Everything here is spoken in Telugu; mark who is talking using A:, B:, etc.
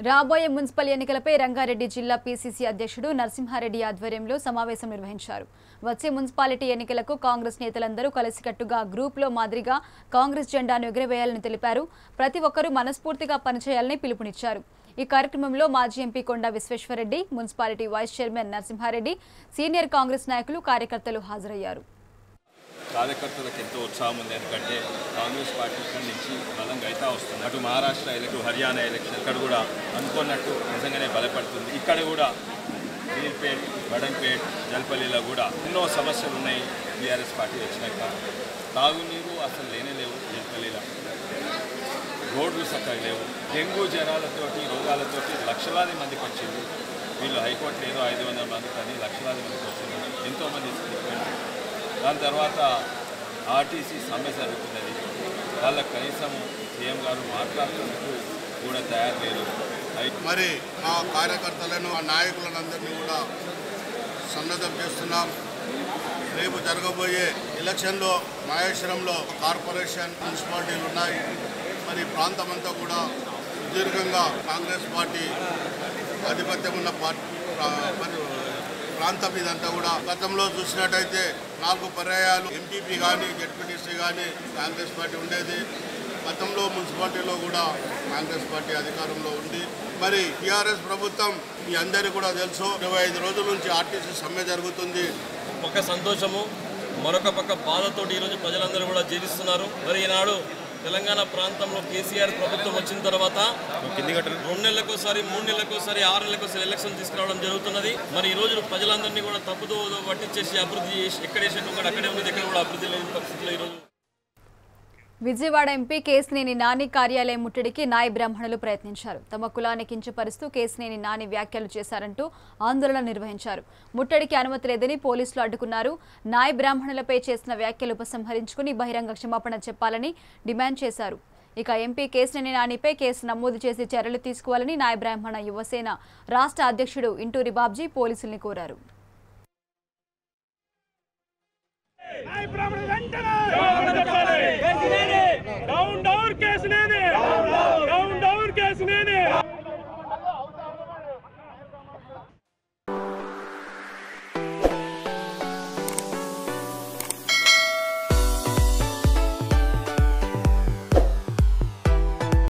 A: రాబోయే మున్సిపల్ ఎన్నికలపై రంగారెడ్డి జిల్లా పీసీసీ అధ్యక్షుడు నరసింహారెడ్డి ఆధ్వర్యంలో సమావేశం నిర్వహించారు వచ్చే మున్సిపాలిటీ ఎన్నికలకు కాంగ్రెస్ నేతలందరూ కలిసికట్టుగా గ్రూప్లో మాదిరిగా కాంగ్రెస్ జెండాను ఎగురవేయాలని తెలిపారు ప్రతి ఒక్కరూ మనస్ఫూర్తిగా పనిచేయాలని పిలుపునిచ్చారు ఈ కార్యక్రమంలో మాజీ MP Konda Vishweshwar Reddy municipality vice chairman Narasimha Reddy senior Congress నాయకులు కార్యకర్తలు హాజరయ్యారు
B: కార్యకర్తలకు ఎంతో ఉత్సాహం ఉంది ఎందుకంటే కాంగ్రెస్ పార్టీ ఇక్కడి నుంచి బలంగా అయితే వస్తుంది అటు మహారాష్ట్ర ఎలక్షన్ హర్యానా ఎలక్షన్ ఇక్కడ కూడా అనుకున్నట్టు నిజంగానే బలపడుతుంది ఇక్కడ కూడా మీర్పేట్ బడంపేట్ జల్పల్లిలో కూడా ఎన్నో సమస్యలు ఉన్నాయి టీఆర్ఎస్ పార్టీ వచ్చినాక తాగునీరు అసలు లేనే లేవు జల్పల్లిలో రోడ్లు చక్కగా లేవు డెంగ్యూ జ్వరాలతోటి రోగాలతోటి లక్షలాది మందికి వచ్చింది వీళ్ళు హైకోర్టులో ఏదో ఐదు వందల మంది కానీ లక్షలాది మందికి వచ్చింది ఎంతోమంది చనిపోయినారు దాని తర్వాత ఆర్టీసీ సమ్మె జరుగుతున్నది వాళ్ళకి కనీసం సీఎం గారు మాట్లాడుతున్నట్టు కూడా తయారు లేదు హై-
C: మరి మా కార్యకర్తలను మా నాయకులను అందరినీ కూడా సన్నద్ధం చేస్తున్నాం రేపు జరగబోయే ఎలక్షన్లో మహేశ్వరంలో కార్పొరేషన్ మున్సిపాలిటీలు ఉన్నాయి మరి ఈ ప్రాంతం అంతా కూడా సుదీర్ఘంగా కాంగ్రెస్ పార్టీ ఆధిపత్యం ఉన్న పార్టీ ప్రా- మరి ప్రాంతం ఇదంతా కూడా గతంలో చూసినట్టయితే నాలుగు పర్యాయాలు ఎంపీపీ కానీ జెడ్పీటీసీ కానీ కాంగ్రెస్ పార్టీ ఉండేది గతంలో మున్సిపాలిటీలో కూడా కాంగ్రెస్ పార్టీ అధికారంలో ఉంది మరి టీఆర్ఎస్ ప్రభుత్వం మీ అందరికీ కూడా తెలుసు ఇరవై ఐదు రోజుల నుంచి ఆర్టీసీ సమ్మె జరుగుతుంది
D: పక్క సంతోషము మరొక పక్క బాధతోటి ఈరోజు ప్రజలందరూ కూడా జీవిస్తున్నారు మరి ఈనాడు తెలంగాణ ప్రాంతంలో కేసీఆర్ ప్రభుత్వం వచ్చిన తర్వాత రెండు నెలలకోసారి మూడు నెలలకోసారి ఆరు నెలలకోసారి ఎలక్షన్ తీసుకురావడం జరుగుతున్నది మరి ఈ రోజు ప్రజలందరినీ కూడా తప్పుదో పట్టించేసి అభివృద్ధి చేసి ఎక్కడ వేసినట్టు కూడా అక్కడే ఉంది ఎక్కడ కూడా అభివృద్ధి లేని పరిస్థితిలో ఈరోజు
A: విజయవాడ ఎంపీ కేసినేని నాని కార్యాలయం ముట్టడికి నాయ బ్రాహ్మణులు ప్రయత్నించారు తమ కులాన్ని కించపరుస్తూ కేసినేని నాని వ్యాఖ్యలు చేశారంటూ ఆందోళన నిర్వహించారు ముట్టడికి అనుమతి లేదని పోలీసులు అడ్డుకున్నారు నాయ బ్రాహ్మణులపై చేసిన వ్యాఖ్యలు ఉపసంహరించుకుని బహిరంగ క్షమాపణ చెప్పాలని డిమాండ్ చేశారు ఇక ఎంపీ కేసినేని నానిపై కేసు నమోదు చేసి చర్యలు తీసుకోవాలని నాయ బ్రాహ్మణ యువసేన రాష్ట్ర అధ్యక్షుడు ఇంటూరి బాబ్జీ పోలీసుల్ని కోరారు
E: నాయ బ్రాహ్మణులు వెంటనే